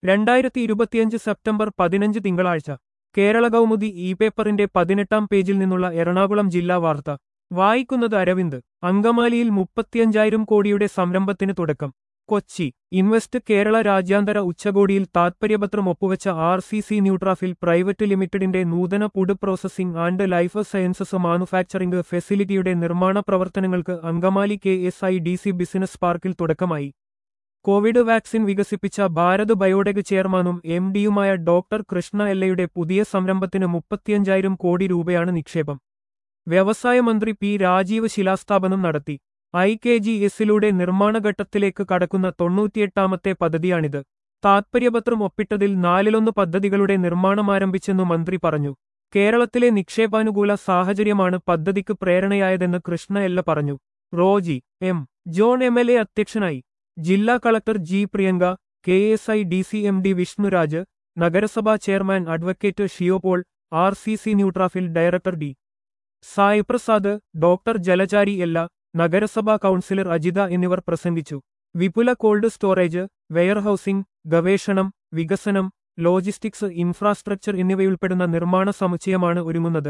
രണ്ടായിരത്തി ഇരുപത്തിയഞ്ച് സെപ്റ്റംബർ പതിനഞ്ച് തിങ്കളാഴ്ച കേരള കൗമുദി ഇ പേപ്പറിന്റെ പതിനെട്ടാം പേജിൽ നിന്നുള്ള എറണാകുളം ജില്ലാ വാർത്ത വായിക്കുന്നത് അരവിന്ദ് അങ്കമാലിയിൽ മുപ്പത്തിയഞ്ചായിരം കോടിയുടെ സംരംഭത്തിന് തുടക്കം കൊച്ചി ഇൻവെസ്റ്റ് കേരള രാജ്യാന്തര ഉച്ചകോടിയിൽ താത്പര്യപത്രം ഒപ്പുവെച്ച R C C Nutrafil private ലിമിറ്റഡിന്റെ നൂതന food processing and life sciences manufacturing ഫെസിലിറ്റിയുടെ നിർമ്മാണ പ്രവർത്തനങ്ങൾക്ക് Angamaly K S I D C business പാർക്കിൽ തുടക്കമായി കോവിഡ് വാക്സിൻ വികസിപ്പിച്ച ഭാരത് ബയോടെക് ചെയർമാനും എം ഡിയുമായ ഡോക്ടർ കൃഷ്ണ എല്ലയുടെ പുതിയ സംരംഭത്തിന് മുപ്പത്തിയഞ്ചായിരം കോടി രൂപയാണ് നിക്ഷേപം വ്യവസായ മന്ത്രി പി രാജീവ് ശിലാസ്ഥാപനം നടത്തി ഐ കെ ജി എസിലൂടെ നിർമ്മാണഘട്ടത്തിലേക്ക് കടക്കുന്ന തൊണ്ണൂറ്റിയെട്ടാമത്തെ പദ്ധതിയാണിത് താത്പര്യപത്രം ഒപ്പിട്ടതിൽ നാലിലൊന്ന് പദ്ധതികളുടെ നിർമ്മാണമാരംഭിച്ചെന്നു മന്ത്രി പറഞ്ഞു കേരളത്തിലെ നിക്ഷേപാനുകൂല സാഹചര്യമാണ് പദ്ധതിക്ക് പ്രേരണയായതെന്ന് കൃഷ്ണ എല്ല പറഞ്ഞു Roji M John M L A അധ്യക്ഷനായി ജില്ലാ collector G Priyanka K S I D C M D Vishnuraj നഗരസഭാ ചെയർമാൻ അഡ്വക്കേറ്റ് ഷിയോപോൾ R C C Nutrafil director D Sai Prasad doctor Jalachari Ella നഗരസഭാ കൗൺസിലർ അജിത എന്നിവർ പ്രസംഗിച്ചു വിപുല കോൾഡ് സ്റ്റോറേജ് വെയർഹൌസിംഗ് ഗവേഷണം വികസനം ലോജിസ്റ്റിക്സ് ഇൻഫ്രാസ്ട്രക്ചർ എന്നിവയുൾപ്പെടുന്ന നിർമ്മാണ സമുച്ചയമാണ് ഒരുങ്ങുന്നത്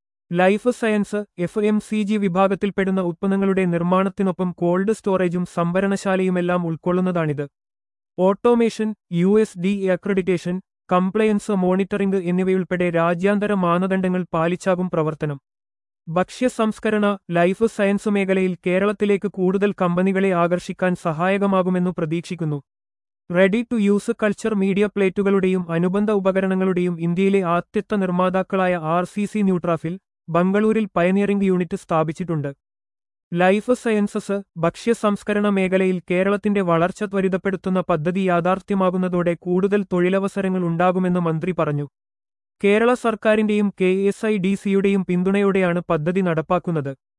life science F M C G വിഭാഗത്തിൽപ്പെടുന്ന ഉത്പന്നങ്ങളുടെ നിർമ്മാണത്തിനൊപ്പം കോൾഡ് സ്റ്റോറേജും സംഭരണശാലയുമെല്ലാം ഉൾക്കൊള്ളുന്നതാണിത് automation U S D accreditation compliance monitoring എന്നിവയുൾപ്പെടെ രാജ്യാന്തര മാനദണ്ഡങ്ങൾ പാലിച്ചാകും പ്രവർത്തനം ഭക്ഷ്യ സംസ്കരണ ലൈഫ് സയൻസ് മേഖലയിൽ കേരളത്തിലേക്ക് കൂടുതൽ കമ്പനികളെ ആകർഷിക്കാൻ സഹായകമാകുമെന്നു പ്രതീക്ഷിക്കുന്നു ready to use culture media പ്ലേറ്റുകളുടെയും അനുബന്ധ ഉപകരണങ്ങളുടെയും ഇന്ത്യയിലെ ആദ്യത്തെ നിർമ്മാതാക്കളായ ആർ സി സി ന്യൂട്രാഫിൽ ബംഗളൂരിൽ പയനിയറിംഗ് യൂണിറ്റ് സ്ഥാപിച്ചിട്ടുണ്ട് ലൈഫ് സയൻസസ് ഭക്ഷ്യ സംസ്കരണ മേഖലയിൽ കേരളത്തിന്റെ വളർച്ച ത്വരിതപ്പെടുത്തുന്ന പദ്ധതി യാഥാർത്ഥ്യമാകുന്നതോടെ കൂടുതൽ തൊഴിലവസരങ്ങൾ ഉണ്ടാകുമെന്ന് മന്ത്രി പറഞ്ഞു കേരള സർക്കാരിന്റെയും കെ എസ് ഐ ഡി സിയുടെയും പിന്തുണയോടെയാണ് പദ്ധതി നടപ്പാക്കുന്നത്